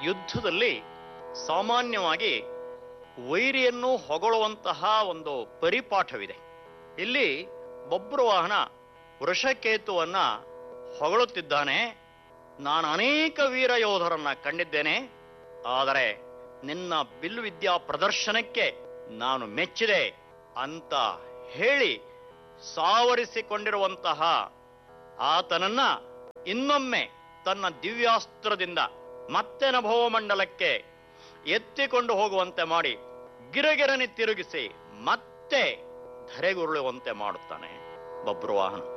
ಯುದ್ಧದಲ್ಲಿ ಸಾಮಾನ್ಯವಾಗಿ ವೈರಿಯನ್ನು ಹೊಗಳುವಂತಹ ಒಂದು ಪರಿಪಾಠವಿದೆ ಇಲ್ಲಿ ಬಬ್ರುವಾಹನ ವೃಷಕೇತುವನ್ನ ಹೊಗಳುತ್ತಿದ್ದಾನೆ ನಾನು ಅನೇಕ ವೀರ ಯೋಧರನ್ನ ಕಂಡಿದ್ದೇನೆ ಆದರೆ ನಿನ್ನ ಬಿಲ್ವಿದ್ಯಾ ಪ್ರದರ್ಶನಕ್ಕೆ ನಾನು ಮೆಚ್ಚಿದೆ ಅಂತ ಹೇಳಿ ಸಾವರಿಸಿಕೊಂಡಿರುವಂತಹ ಆತನನ್ನ ಇನ್ನೊಮ್ಮೆ ತನ್ನ ದಿವ್ಯಾಸ್ತ್ರದಿಂದ ಮತ್ತೆ ನಭೋಮಂಡಲಕ್ಕೆ ಎತ್ತಿಕೊಂಡು ಹೋಗುವಂತೆ ಮಾಡಿ ಗಿರಗಿರನೆ ತಿರುಗಿಸಿ ಮತ್ತೆ ಧರೆಗುರುಳುವಂತೆ ಮಾಡುತ್ತಾನೆ ಬಬ್ರುವಾಹನ